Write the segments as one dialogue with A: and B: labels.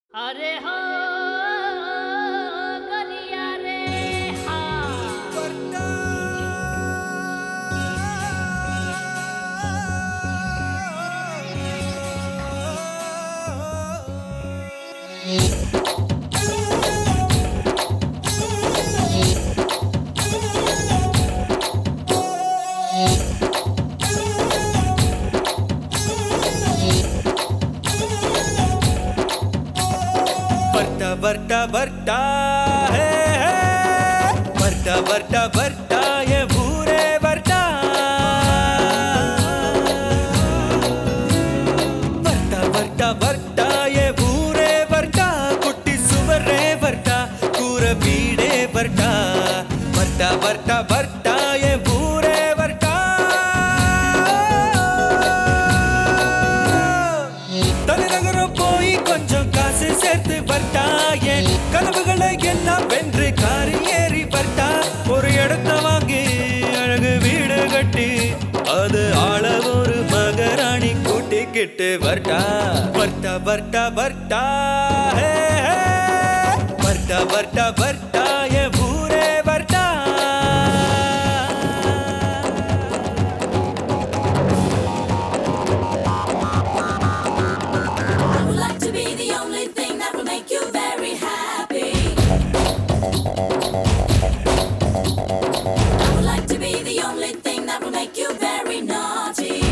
A: अरे हो कलिया रे हाँ
B: ಬರ್ತಾ ಬರ್ತಾ ಬರ್ತಾ ಹೇ ಹೇ. ಬರ್ತಾ ಬರ್ತಾ ಬರ್ತಾ ಏ ಊರೇ ಬರ್ತಾ ಬರ್ತಾ ಬರ್ತಾ ಬರ್ತಾ ಏ ಊರೇ ಬರ್ತಾ ಕುಟ್ಟಿ ಸುವರೇ ಬರ್ತಾ ಕೂರ ಬೀಡೇ ಬರ್ತಾ ಬರ್ತಾ ಬರ್ತಾ ಬರ್ತಾ ಏ ಊರೇ ಬರ್ತಾ தலைநகரம் போய் கொஞ்சம் காசு சேர்த்து வர்த்தா என் கனவுகளை எல்லாம் வென்று காரி ஏறி வர்த்தா ஒரு இடத்த வாங்கி அழகு வீடு கட்டி அது ஆள ஒரு மகராணி கூட்டிக்கிட்டு வர்த்தா வர்த்தா வர்த்தா வர்த்தா ஹே, ஹே. வர்த்தா வர்த்தா வர்த்தா என் ஊரே வர்த்தா
C: I would like to be the only thing that will make you very happy. I would like to be the only thing that will make you very naughty.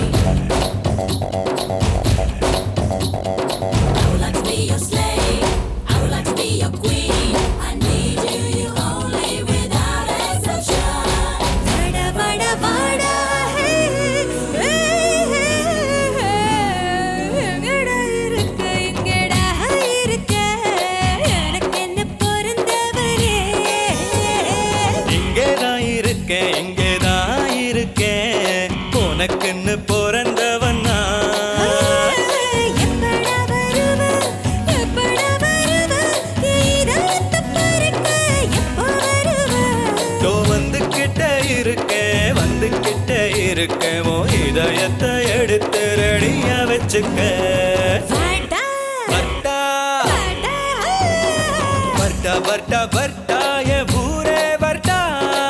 C: I would like to be your slave. I would like to be your queen. I need you, you only without exception. Vada, vada, vada, hey, hey, hey, எங்கடா இருக்க, எங்கடா இருக்க, எனக்கு என்ன பிறந்தவரே.
B: இங்கேதான் இருக்கேன் இங்கேதான் இருக்கேன் உனக்குன்னு பிறந்தவன் நான்.
C: எப்படா வருவ, எப்படா வருவ, என் இதயத்தை பறிக்க எப்போ வருவ?
B: தோ வந்துகிட்ட இருக்கேன் வந்துகிட்ட இருக்கேன் உன் இதயத்தை எடுத்து ரெடியா வச்சுக்க
C: வாடா,
B: வர்த்தா
C: வாடா.
B: வர்த்தா வர்த்தா வர்த்தா என் ஊரே வர்த்தா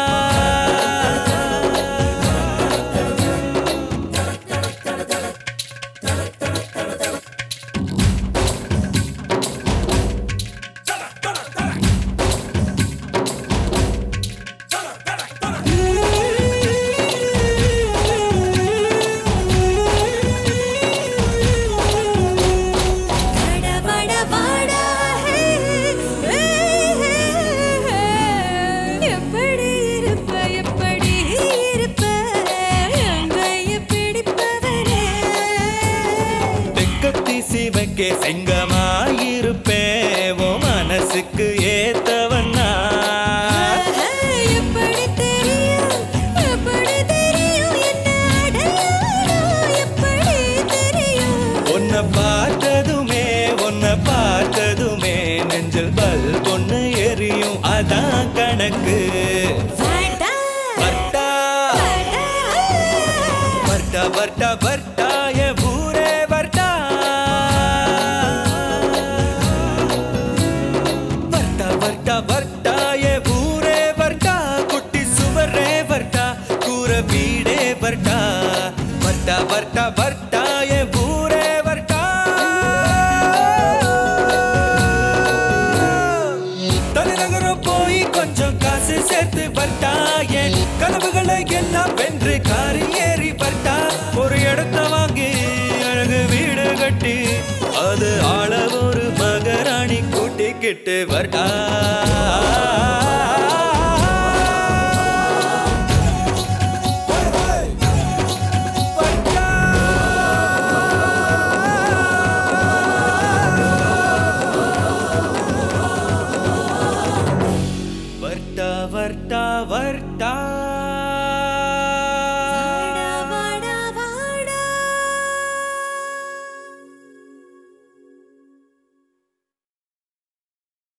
C: வாடா, வாடா, வாடா, ஹே, ஹே, ஹே, ஹே. எப்படி இருப்ப, எப்படி இருப்ப, என் கையை பிடிப்பவரே.
B: தெக்கத்தி சிவக்கே செங்கமாயிருப்பேன் உன் மனசுக்கு ஏத்தவன் நான்.
C: எப்படி தெரியும், எப்படி தெரியும், என்ன அடையாளம் எப்படி தெரியும்?
B: உன்னை பார்த்ததுமே உன்னை பார்த்ததுமே நெஞ்சில் பல் பொண்ணு எரியும் அதான் கணக்கு
C: வாடா,
B: வர்த்தா
C: வாடா.
B: வர்த்தா வர்த்தா வர்த்தா என் ஊரே வர்த்தா வர்த்தா வர்த்தா வர்த்தா என் ஊரே வர்த்தா குட்டி சுவரே வர்த்தா கூற வீடே வர்த்தா வர்த்தா வர்த்தா வர்த்தா என் ஊரே வர்த்தா தலைநகரம் போய் கொஞ்சம் காசு சேர்த்து வர்த்தா என் கனவுகளை எல்லாம் வென்று காரி ஏறி வர்த்தா ஒரு இடத்த வாங்கி அழகு வீடு கட்டி அது ஆள ஒரு மகராணி கூட்டிக்கிட்டு வர்த்தா வர்த்தா வர்த்தா வர்த்தா